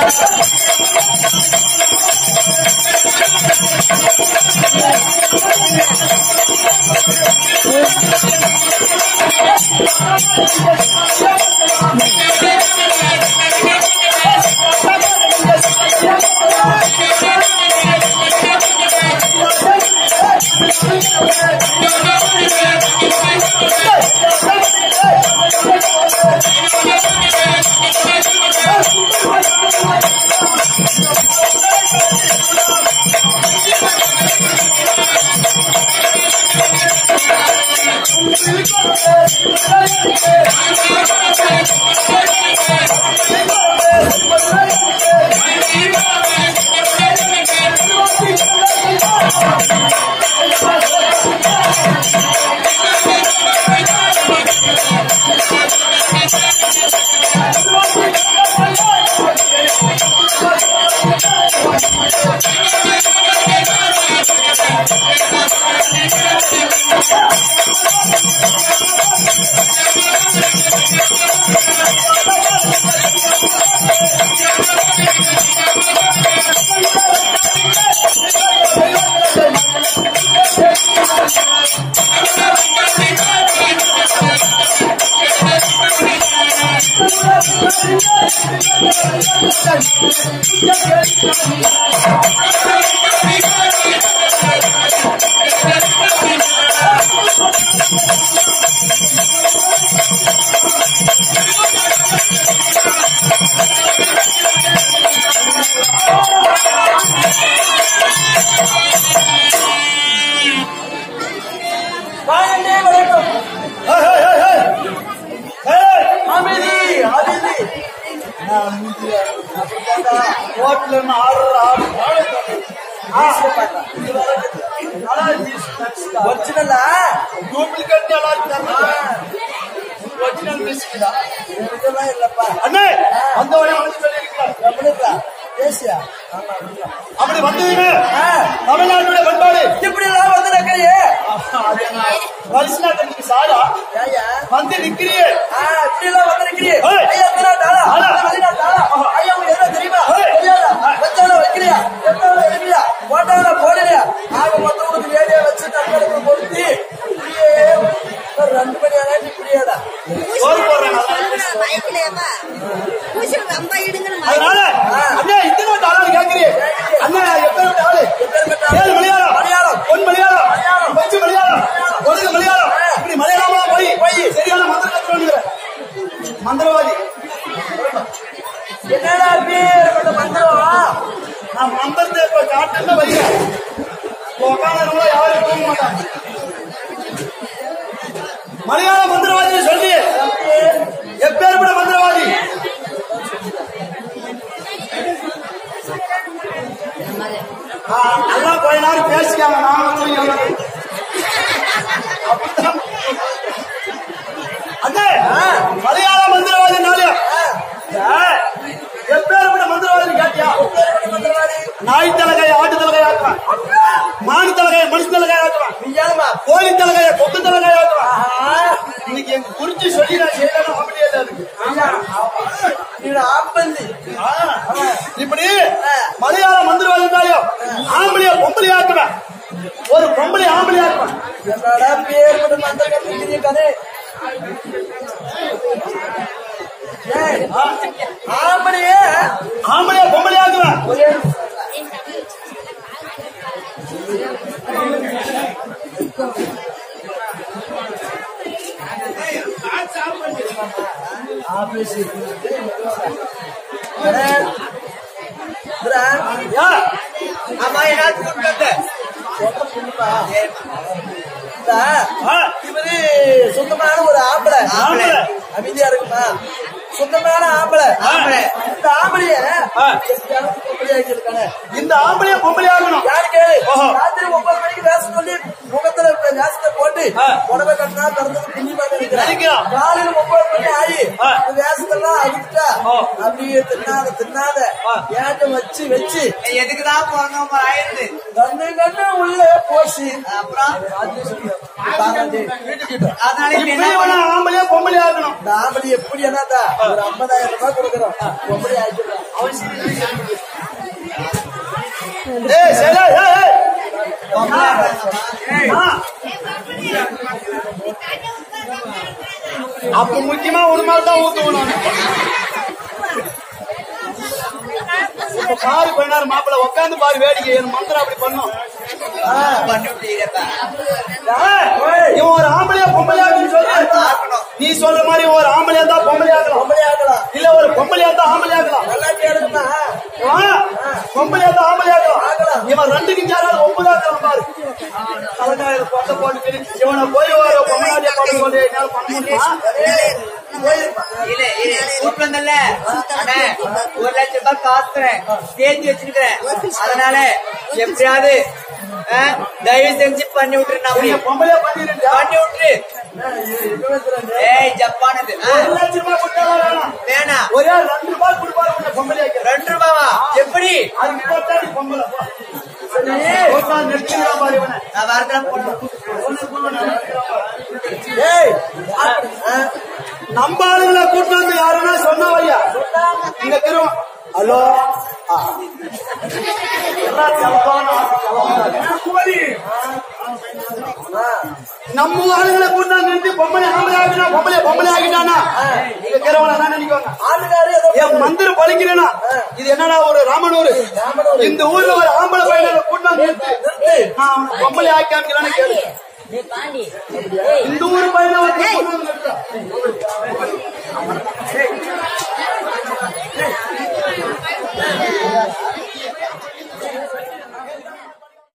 வாங்கண்ணே, வணக்கம். ஏய், ஏய், ஏய், ஏய். ஏய், அமைதி, அமைதி. ரோட்ல இருந்து ஆடுற ஆடு. ஆ, இது வணக்கம். ஆனா, இது ஒரிஜினலா? டூப்ளிகேட் எல்லாம் இருக்கு. ஒரிஜினல் மிஸ்கிதா. ஒரிஜினலா இல்லப்பா. அண்ணே அந்த வழி வந்து சொல்லியிருக்கிறார். எப்படிப்பா? பேசியா? ஆமா, ஆமா. அப்படி வந்தீங்க ஆ, தமிழ்நாட்டுடைய பண்பாடு இப்படி எல்லாம் வந்து நிக்கிறியே? வரிசனாட்டத்துக்கு சாரா ஏய்யா? வந்து நிக்கிறியே ஆ, இப்படி எல்லாம் வந்து நிக்கிறியே? ஏய். ஐயா, வெளிநாட்டாளா? ஆளா. வெளிநாட்டாளா? ஐயா, உங்களுக்கு எதுவும் தெரியுமா? ஏய். தெரியாதா? வச்சவன வைக்கிறியா? எத்தவன வைக்கிறியா? போட்டவன போடலையா? ஆக மொத்தம் உனக்கு வேலையை வச்சு தங்களுக்கு பொருத்தி, இப்படியே ஒரு ரெண்டு மணி ஆனாலும் இப்படியேடா. சோறு போடுறேன் அதனால அண்ணே இந்த நாட்டு ஆளு கேட்கிறீ அண்ணே எப்ப நாட்டு ஆளு ஏழு மலையாளம் மலையாளம். பொன் மலையாளம் மலையாளம். பஞ்சு மலையாளம் ஒழுங்கு மலையாளம் இப்படி மலையாளமா போய் போய் சரியான மந்திரம் கத்துறோம் மந்திரவாதி என்னடா அப்பேற்பட்ட மந்திரம்? நான் மந்திரத்தை இப்ப காட்டுன்னு வைக்கிறேன் உட்காந்து யாரும் தூங்க மாட்டாங்க மலையாள மந்திரவாதி சொல்லி எப்பேற்பட்ட மந்திரவாதி ஆ, நல்லா கொஞ்ச நேரம் பேசிக்காங்க நாம தூங்கி அப்படித்தான். அண்ணே மலையாள மந்திரவாதி எப்பேற்பட்ட மந்திரவாதி கேட்டியா அப்பேற்பட்ட மந்திரவாதி. நாய் தலைகாய ஆட்டு தலைகாய ஆக்குவான் மானு தலைகாய மனுஷ தலைகாய ஆக்குவான் நீ ஏழுமா? கோழி தலைகாய கொத்து தலைகாய ஆக்குவான் ஆஹா. இன்னைக்கு எங்க குறிச்சு சொல்லி நான் செய்யலாம் அப்படியே இல்ல அதுக்கு ஐயா, நீ ஒரு ஆம்பந்தி. ஆ, இப்படி மலையாள மந்திரவாதினாலையும் ஆம்பளைய பொம்பளை ஆக்குவேன் ஒரு பொம்பளை ஆம்பளை ஆக்குவேன் என்னடா பேர்பட்ட மந்திரம் கத்துக்கிறீங்க கதை? ஏய், ஆம்பளையே ஆம்பளைய பொம்பளை ஆக்குவேன் ஒரே ஆபீஸ் யா, ஆமா என்ன சொல்லுங்க ஆ, இவரு சொந்தமான ஒரு ஆம்பளை ஆம்பளை. அமைதியா இருக்குமா சொந்தமான ஆம்பளை ஆம்பளை. இந்த ஆம்பளைய ஆ. பொம்பளையாக்கி இருக்கானே இந்த ஆம்பளைய பொம்பளை ஆகணும் யாரு கேளு ஓஹோ. ராத்திரி ஒன்பது மணிக்கு வேஷம் சொல்லி முகத்துல வேஷத்தை போட்டு ஆ. புடவை கட்டினா பிறந்தது புண்ணியமாக இருக்கிறான் நினைக்கிறான். காலையில ஒன்பது மணி ஆகி ஆ. இந்த வேஷத்தெல்லாம் அழிச்சுட்டா ஓ. அப்படியே தின்னாத தின்னாத ஆ. ஏட்டம் வச்சு வச்சு எதுக்குதான் போனோம் ஆயிடுது கண்ணு கண்ணு உள்ள போச்சு அப்புறம் வீட்டுக்கிட்ட அதனால இப்ப இப்படி என்ன வேணா ஆம்பளைய பொம்பளை ஆகணும் இந்த ஆம்பளை எப்படி என்னதா ஒரு ஐம்பதாயிரம் ரூபாய் கொடுக்குறோம் பொம்பளை ஆக்கிடுறோம் ஏய் சேலா ஏய் ஏய் ஆ. அப்ப முக்கியமா ஒரு மாதிரி தான் ஊத்துவோம் நானு. இப்ப பாரு பண்ணாரு மாப்பிள்ள உட்காந்து பாரு வேடிக்கை என் மந்திரம் அப்படி பண்ணும் பண்ணி விட்டீங்கப்பா ஏய், இவன் ஒரு ஆம்பளையா பொம்பளையாக்குன்னு சொல்லு நீ சொல்ற மாதிரி ஒரு ஆம்பளையா தான் பொம்பளையாக்கலாம் பொம்பளை ஆகலாம் இல்ல ஒரு பொம்பளையா தான் ஆம்பளையாக்கலாம் நல்லா கேளுங்கண்ணா பொம்பளையா தான் ஆம்பளையாக்கலாம் இவன் ரெண்டுக்கு சேரால் ஒன்பதாக்கலாம் பாரு தலைக்காயிரம் கொண்ட போட்டு இவனை போய் ஒரு பொம்பளையாட்டியா பார்க்க சொல்லி என்னால பண்ண முடியுமா இல்ல இல்ல கூட்டு வந்தல அண்ணே, ஒரு லட்சம் ரூபாய் காசுறேன் சேர்த்து வச்சிருக்கிறேன் அதனால எப்படியாவது ஆ, தயவு செஞ்சு பண்ணி விட்டுரு நீ நான் பொம்பளையா பண்ணிருந்தியா பண்ணி விட்டுரு ஏய் ஜப்பானது ஆ, ஒரு லட்சம் ரூபாய் கொடுத்தாலும் வேணாம் வேணாம் ஒரே ரெண்டு ரூபாய் கொடுப்பாரு உன்னை பொம்பளையாக்க ரெண்டு ரூபாவா எப்படி அதுக்கு போட்டா நீ பொம்பளை போ. போட்டா நெருங்கிடுவான் பாரு இவனை. நான் வாரத்துல போனோம் ஏய் நம்ம ஆளுங்களை கூட்டு வந்து யாருன்னா சொன்னவையா இங்க திரும்ப ஹலோ ஆ. எல்லாம் செலவான ஆசை, செலவான ஆசை. நம்ம ஆளுங்களை கூட்டு வந்து நிறுத்தி பொம்பளை ஆம்பளை ஆகினா பொம்பளை பொம்பளை ஆகிட்டானா நீங்க கிரவன என்ன நினைக்குவாங்க ஆளுகாரு ஏதோ என் மந்திரம் பழிக்கிறேனா இது என்னடா ஒரு ராமனூர் இந்த ஊர்ல ஒரு ஆம்பளை பையனை கூட்டு வந்து நிறுத்து நான் அவனை பொம்பளை ஆக்கி காமிக்கலான்னு கேளு டேய் பாண்டி இந்த ஊர் பையனை வந்து கூட்டு வந்து நிறுத்து.